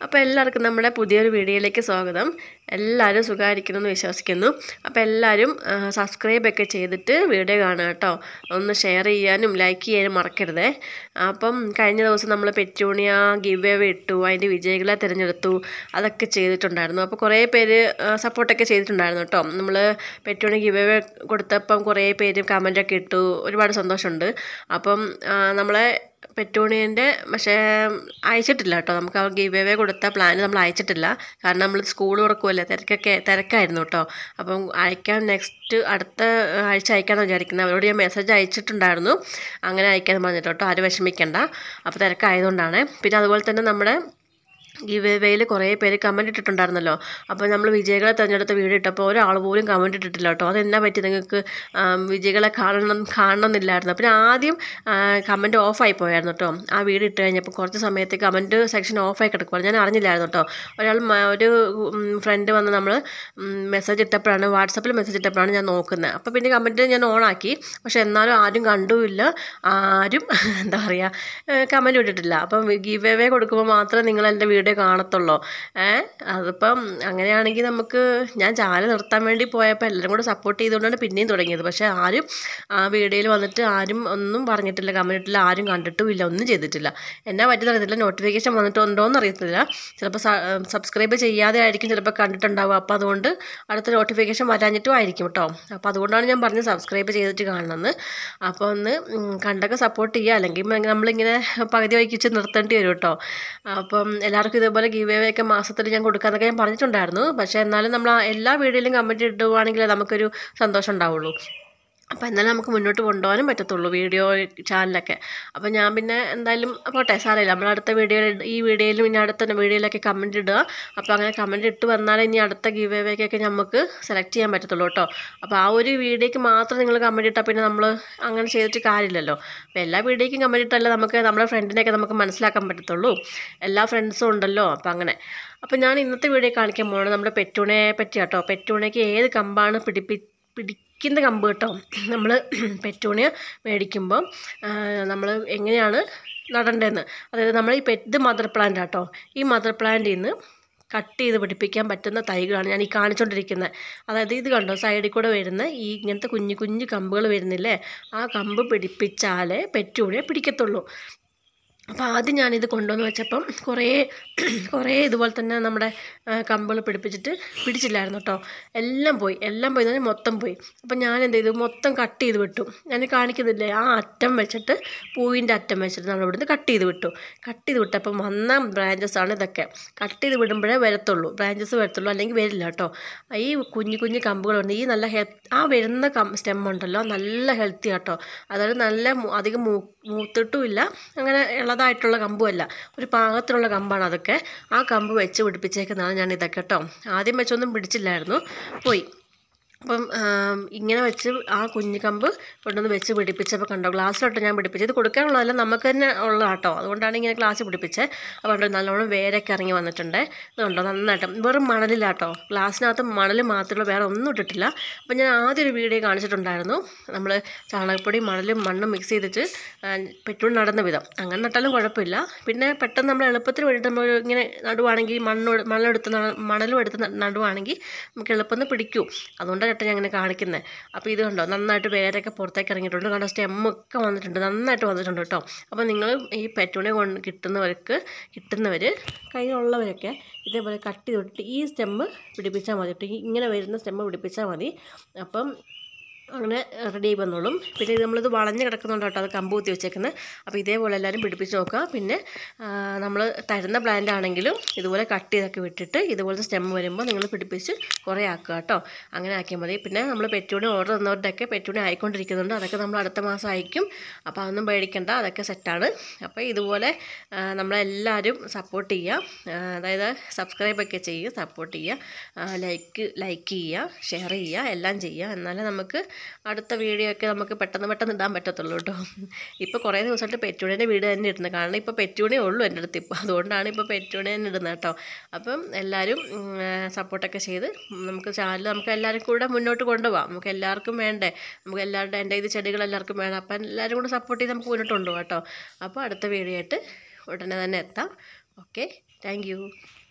അപ്പോൾ എല്ലാവർക്കും നമ്മുടെ പുതിയൊരു വീഡിയോയിലേക്ക് സ്വാഗതം എല്ലാവരും സുഖമായിരിക്കുന്നു എന്ന് വിശ്വസിക്കുന്നു അപ്പോൾ എല്ലാവരും സബ്സ്ക്രൈബ് ഒക്കെ ചെയ്തിട്ട് വീഡിയോ കാണുക കേട്ടോ ഒന്ന് ഷെയർ ചെയ്യാനും ലൈക്ക് ചെയ്യാനും മറക്കരുതേ അപ്പം കഴിഞ്ഞ ദിവസം നമ്മൾ പെറ്റൂണിയ ഗിവ് അവേ ഇട്ടു അതിൻ്റെ വിജയികളെ തിരഞ്ഞെടുത്തു അതൊക്കെ ചെയ്തിട്ടുണ്ടായിരുന്നു അപ്പോൾ കുറേ പേര് സപ്പോർട്ടൊക്കെ ചെയ്തിട്ടുണ്ടായിരുന്നു കേട്ടോ നമ്മൾ പെറ്റൂണി ഗിവ് അവേ കൊടുത്തപ്പം കുറേ പേര് കമൻറ്റൊക്കെ ഇട്ടു ഒരുപാട് സന്തോഷമുണ്ട് അപ്പം ആ, നമ്മളെ പെറ്റൂണിയൻ്റെ പക്ഷേ അയച്ചിട്ടില്ല കേട്ടോ നമുക്ക് ആ ഗീവ് അവേ കൊടുത്ത പ്ലാൻ നമ്മൾ അയച്ചിട്ടില്ല കാരണം നമ്മൾ സ്കൂൾ തുറക്കുമല്ലേ തിരക്കൊക്കെ തിരക്കായിരുന്നു കേട്ടോ അപ്പം അയക്കാൻ നെക്സ്റ്റ് അടുത്ത ആഴ്ച അയക്കാമെന്ന് വിചാരിക്കുന്നത് അവരോട് ഞാൻ മെസ്സേജ് അയച്ചിട്ടുണ്ടായിരുന്നു അങ്ങനെ അയക്കാമെന്ന് പറഞ്ഞിട്ട് കേട്ടോ ആരും വിഷമിക്കണ്ട അപ്പോൾ തിരക്കായതുകൊണ്ടാണ് പിന്നെ അതുപോലെ തന്നെ നമ്മുടെ ഗിവ് വേയിൽ കുറേ പേര് കമൻറ്റ് ഇട്ടിട്ടുണ്ടായിരുന്നല്ലോ അപ്പോൾ നമ്മൾ വിജയികളെ തിരഞ്ഞെടുത്ത വീഡിയോ ഇട്ടപ്പോൾ ഒരാൾ പോലും കമൻറ്റ് ഇട്ടിട്ടില്ല കേട്ടോ അതെന്നാ പറ്റി നിങ്ങൾക്ക് ആം, വിജയികളെ കാണണം കാണണമെന്നില്ലായിരുന്നു പിന്നെ ആദ്യം കമൻറ്റ് ഓഫായി പോയായിരുന്നു കേട്ടോ ആ വീഡിയോ ഇട്ട് കഴിഞ്ഞപ്പോൾ കുറച്ച് സമയത്ത് കമൻറ്റ് സെക്ഷൻ ഓഫായി കിടക്കുവാണ് ഞാൻ അറിഞ്ഞില്ലായിരുന്നു കേട്ടോ ഒരാൾ മ- ഒരു ഫ്രണ്ട് വന്ന് നമ്മൾ മെസ്സേജ് ഇട്ടപ്പോഴാണ് വാട്സപ്പിൽ മെസ്സേജ് ഇട്ടപ്പോഴാണ് ഞാൻ നോക്കുന്നത് അപ്പോൾ പിന്നെ കമൻറ്റ് ഞാൻ ഓണാക്കി പക്ഷെ എന്നാലും ആരും കണ്ടുമില്ല ആരും എന്താ പറയുക കമൻറ്റ് ഇട്ടിട്ടില്ല അപ്പം ഗീവ് അവേ കൊടുക്കുമ്പോൾ മാത്രമേ നിങ്ങൾ എൻ്റെ വീഡിയോ കാണത്തുള്ളൂ ഏ അതിപ്പം അങ്ങനെയാണെങ്കിൽ നമുക്ക് ഞാൻ ചാനൽ നിർത്താൻ വേണ്ടി പോയപ്പോൾ എല്ലാവരും കൂടെ സപ്പോർട്ട് ചെയ്തുകൊണ്ടാണ് പിന്നെയും തുടങ്ങിയത് പക്ഷേ ആരും ആ വീഡിയോയിൽ വന്നിട്ട് ആരും ഒന്നും പറഞ്ഞിട്ടില്ല കമൻറ്റ് ഇട്ടില്ല ആരും കണ്ടിട്ടുമില്ല ഒന്നും ചെയ്തിട്ടില്ല എന്നാ പറ്റിയെന്ന് അറിയത്തില്ല നോട്ടിഫിക്കേഷൻ വന്നിട്ടുണ്ടോ എന്ന് അറിയത്തില്ല ചിലപ്പോൾ സബ്സ്ക്രൈബ് ചെയ്യാതെ ആയിരിക്കും ചിലപ്പോൾ കണ്ടിട്ടുണ്ടാവുക അപ്പോൾ അതുകൊണ്ട് അടുത്ത നോട്ടിഫിക്കേഷൻ വരാഞ്ഞിട്ടും ആയിരിക്കും കേട്ടോ അപ്പോൾ അതുകൊണ്ടാണ് ഞാൻ പറഞ്ഞത് സബ്സ്ക്രൈബ് ചെയ്തിട്ട് കാണണമെന്ന് അപ്പോൾ ഒന്ന് ഉം, കണ്ടൊക്കെ സപ്പോർട്ട് ചെയ്യുക അല്ലെങ്കിൽ മ- നമ്മളിങ്ങനെ പകുതി വഴിക്ക് വെച്ച് നിർത്തേണ്ടി വരും കേട്ടോ അപ്പം എല്ലാവർക്കും ഇതേപോലെ ഗീവ് അവേ ഒക്കെ മാസത്തിൽ ഞാൻ കൊടുക്കാമെന്നൊക്കെ ഞാൻ പറഞ്ഞിട്ടുണ്ടായിരുന്നു പക്ഷേ എന്നാലും നമ്മൾ ആ എല്ലാ വീഡിയോയിലും കമൻറ്റ് ഇടുവാണെങ്കിലേ നമുക്കൊരു സന്തോഷം ഉണ്ടാവുള്ളൂ അപ്പോൾ എന്നാലും നമുക്ക് മുന്നോട്ട് കൊണ്ടുപോകാനും പറ്റത്തുള്ളൂ വീഡിയോ ചാനലൊക്കെ അപ്പോൾ ഞാൻ പിന്നെ എന്തായാലും പോട്ടെ സാരമില്ല നമ്മൾ അടുത്ത വീഡിയോയിൽ ഈ വീഡിയോയിലും ഇനി അടുത്ത വീഡിയോയിലൊക്കെ കമൻറ്റ് ഇടുക അപ്പോൾ അങ്ങനെ കമൻറ്റ് ഇട്ട് വന്നാലേ ഇനി അടുത്ത ഗീവ് അവേക്കൊക്കെ നമുക്ക് സെലക്ട് ചെയ്യാൻ പറ്റത്തുള്ളൂ കേട്ടോ അപ്പോൾ ആ ഒരു വീഡിയോയ്ക്ക് മാത്രം നിങ്ങൾ കമൻറ്റ് ഇട്ടാൽ പിന്നെ നമ്മൾ അങ്ങനെ ചെയ്തിട്ട് കാര്യമില്ലല്ലോ അപ്പോൾ എല്ലാ വീഡിയോയ്ക്കും കമൻറ്റ് ഇട്ടല്ലേ നമുക്ക് നമ്മുടെ ഫ്രണ്ടിനെയൊക്കെ നമുക്ക് മനസ്സിലാക്കാൻ പറ്റത്തുള്ളൂ എല്ലാ ഫ്രണ്ട്സും ഉണ്ടല്ലോ അപ്പോൾ അങ്ങനെ അപ്പോൾ ഞാൻ ഇന്നത്തെ വീഡിയോ കാണിക്കാൻ പോകുന്നത് നമ്മുടെ പെറ്റൂണയെ പറ്റി കേട്ടോ പെറ്റൂണയ്ക്ക് ഏത് കമ്പാണ് പിടിപ്പി പിടിക്കുന്ന കമ്പ് കേട്ടോ നമ്മൾ പെറ്റൂണിയ മേടിക്കുമ്പം നമ്മൾ എങ്ങനെയാണ് നടേണ്ടതെന്ന് അതായത് നമ്മൾ ഈ പെറ്റ് ഇത് മദർ പ്ലാന്റ് കേട്ടോ ഈ മദർ പ്ലാന്റിൽ നിന്ന് കട്ട് ചെയ്ത് പിടിപ്പിക്കാൻ പറ്റുന്ന തൈകളാണ് ഞാൻ ഈ കാണിച്ചുകൊണ്ടിരിക്കുന്നത് അതായത് ഇത് കണ്ടോ സൈഡിൽ കൂടെ വരുന്ന ഈ ഇങ്ങനത്തെ കുഞ്ഞു കുഞ്ഞു കമ്പുകൾ വരുന്നില്ലേ ആ കമ്പ് പിടിപ്പിച്ചാലേ പെറ്റൂണിയെ പിടിക്കത്തുള്ളൂ അപ്പോൾ ആദ്യം ഞാനിത് കൊണ്ടുവന്ന് വെച്ചപ്പം കുറേ കുറേ ഇതുപോലെ തന്നെ നമ്മുടെ കമ്പുകൾ പിടിപ്പിച്ചിട്ട് പിടിച്ചില്ലായിരുന്നു കേട്ടോ എല്ലാം പോയി എല്ലാം പോയി എന്ന് പറഞ്ഞാൽ മൊത്തം പോയി അപ്പം ഞാൻ എന്ത് ചെയ്തു മൊത്തം കട്ട് ചെയ്ത് വിട്ടു ഞാൻ കാണിക്കുന്നില്ലേ ആ അറ്റം വെച്ചിട്ട് പൂവിൻ്റെ അറ്റം വെച്ചിട്ട് നമ്മൾ ഇവിടുന്ന് കട്ട് ചെയ്ത് വിട്ടു കട്ട് ചെയ്ത് വിട്ടപ്പം വന്ന ബ്രാഞ്ചസ് ആണ് ഇതൊക്കെ കട്ട് ചെയ്ത് വിടുമ്പോഴേ വരത്തുള്ളൂ ബ്രാഞ്ചസ് വരത്തുള്ളൂ അല്ലെങ്കിൽ വരില്ല കേട്ടോ ഈ കുഞ്ഞു കുഞ്ഞു കമ്പുകളുണ്ട് ഈ നല്ല ഹെൽത്ത് ആ വരുന്ന കം സ്റ്റെം ഉണ്ടല്ലോ നല്ല ഹെൽത്തി കേട്ടോ അതായത് നല്ല മൂ- അധികം മൂ മൂത്തിട്ടുമില്ല അങ്ങനെ ഇളതായിട്ടുള്ള കമ്പുമല്ല ഒരു പാകത്തിലുള്ള കമ്പാണ് അതൊക്കെ ആ കമ്പ് വെച്ച് പിടിപ്പിച്ചേക്കുന്നതാണ് ഞാൻ ഇതൊക്കെ കേട്ടോ ആദ്യം വെച്ചൊന്നും പിടിച്ചില്ലായിരുന്നു പോയി അപ്പം ആം, ഇങ്ങനെ വെച്ച് ആ കുഞ്ഞു കമ്പ് കൊണ്ടുവന്ന് വെച്ച് പിടിപ്പിച്ചപ്പോൾ കണ്ടോ ഗ്ലാസ്സിലോട്ട് ഞാൻ പിടിപ്പിച്ചത് ഇത് കൊടുക്കാനുള്ളതല്ല നമുക്ക് തന്നെ ഉള്ള കേട്ടോ അതുകൊണ്ടാണ് ഇങ്ങനെ ഗ്ലാസ് പിടിപ്പിച്ചത് അപ്പോൾ കണ്ടോ നല്ലോണം വേരൊക്കെ ഇറങ്ങി വന്നിട്ടുണ്ട് ഇത് കണ്ടോ നന്നായിട്ട് വെറും മണലിലാട്ടോ ഗ്ലാസ്സിനകത്ത് മണൽ മാത്രമേ വേറെ ഒന്നും ഇട്ടിട്ടില്ല അപ്പോൾ ഞാൻ ആദ്യം ഒരു വീഡിയോ കാണിച്ചിട്ടുണ്ടായിരുന്നു നമ്മൾ ചാണകപ്പൊടി മണലും മണ്ണും മിക്സ് ചെയ്തിട്ട് പെട്രോൾ നടന്ന വിധം അങ്ങനെ നട്ടാലും കുഴപ്പമില്ല പിന്നെ പെട്ടെന്ന് നമ്മൾ എളുപ്പത്തിന് വേണ്ടിയിട്ട് നമ്മൾ ഇങ്ങനെ നടുവാണെങ്കിൽ മണ്ണോട് മണ്ണെടുത്ത് നട- മണലും എടുത്ത് ന- നടുവാണെങ്കിൽ നമുക്ക് എളുപ്പത്തിൽ പിടിക്കൂ അതുകൊണ്ടാണ് ചേട്ടൻ ഞാൻ അങ്ങനെ കാണിക്കുന്നത് അപ്പോൾ ഇത് കണ്ടോ നന്നായിട്ട് വേരൊക്കെ പുറത്തേക്ക് ഇറങ്ങിയിട്ടുണ്ട് കണ്ടോ സ്റ്റെമ്മൊക്കെ വന്നിട്ടുണ്ട് നന്നായിട്ട് വന്നിട്ടുണ്ട് കേട്ടോ അപ്പോൾ നിങ്ങൾ ഈ പെറ്റൂണെ കൊണ്ട് കിട്ടുന്നവർക്ക് കിട്ടുന്നവർ കയ്യിലുള്ളവരൊക്കെ ഇതേപോലെ കട്ട് ചെയ്തിട്ട് ഈ സ്റ്റെമ്മ് പിടിപ്പിച്ചാൽ മതി കേട്ടോ ഈ ഇങ്ങനെ വരുന്ന സ്റ്റെമ്മ് പിടിപ്പിച്ചാൽ മതി അപ്പം അങ്ങനെ റെഡി ആയി വന്നോളും പിന്നെ ഇത് നമ്മളിത് വളഞ്ഞ് കിടക്കുന്നുണ്ട് കേട്ടോ അത് കമ്പ് കുത്തി വെച്ചേക്കുന്നത് അപ്പോൾ ഇതേപോലെ എല്ലാവരും പിടിപ്പിച്ച് നോക്കുക പിന്നെ നമ്മൾ തരുന്ന പ്ലാന്റ് ആണെങ്കിലും ഇതുപോലെ കട്ട് ചെയ്തൊക്കെ വിട്ടിട്ട് ഇതുപോലത്തെ സ്റ്റെം വരുമ്പോൾ നിങ്ങൾ പിടിപ്പിച്ച് കുറേ ആക്കുക കേട്ടോ അങ്ങനെ ആക്കിയാൽ മതി പിന്നെ നമ്മൾ പെറ്റൂണി ഓർഡർ തന്നവരുടെയൊക്കെ പെറ്റൂണി ആയിക്കൊണ്ടിരിക്കുന്നുണ്ട് അതൊക്കെ നമ്മൾ അടുത്ത മാസം അയക്കും അപ്പോൾ അതൊന്നും പേടിക്കണ്ട അതൊക്കെ സെറ്റാണ് അപ്പോൾ ഇതുപോലെ ആ, നമ്മളെല്ലാവരും സപ്പോർട്ട് ചെയ്യുക ആ, അതായത് സബ്സ്ക്രൈബൊക്കെ ചെയ്യുക സപ്പോർട്ട് ചെയ്യുക ലൈക്ക് ലൈക്ക് ചെയ്യുക ഷെയർ ചെയ്യുക എല്ലാം ചെയ്യുക എന്നാലേ നമുക്ക് അടുത്ത വീഡിയോ ഒക്കെ നമുക്ക് പെട്ടെന്ന് പെട്ടെന്ന് ഇടാൻ പറ്റത്തുള്ളൂ കേട്ടോ ഇപ്പോൾ കുറേ ദിവസമായിട്ട് പെറ്റൂണിൻ്റെ വീട് തന്നെ ഇടുന്നത് കാരണം ഇപ്പോൾ പെറ്റൂണേ ഉള്ളൂ എൻ്റെ അടുത്ത് ഇപ്പോൾ അതുകൊണ്ടാണ് ഇപ്പോൾ പെറ്റൂണി തന്നെ ഇടുന്നത് കേട്ടോ അപ്പം എല്ലാവരും സപ്പോർട്ടൊക്കെ ചെയ്ത് നമുക്ക് ചാനൽ നമുക്ക് എല്ലാവരും കൂടെ മുന്നോട്ട് കൊണ്ടുപോകാം നമുക്ക് എല്ലാവർക്കും വേണ്ടേ നമുക്ക് എല്ലാവരുടെ എൻ്റെ ഇത് ചെടികൾ എല്ലാവർക്കും വേണം അപ്പം എല്ലാവരും കൂടെ സപ്പോർട്ട് ചെയ്ത് നമുക്ക് മുന്നോട്ട് കൊണ്ടുപോകാം കേട്ടോ അപ്പോൾ അടുത്ത വീഡിയോ ആയിട്ട് ഉടനെ തന്നെ എത്താം ഓക്കെ താങ്ക്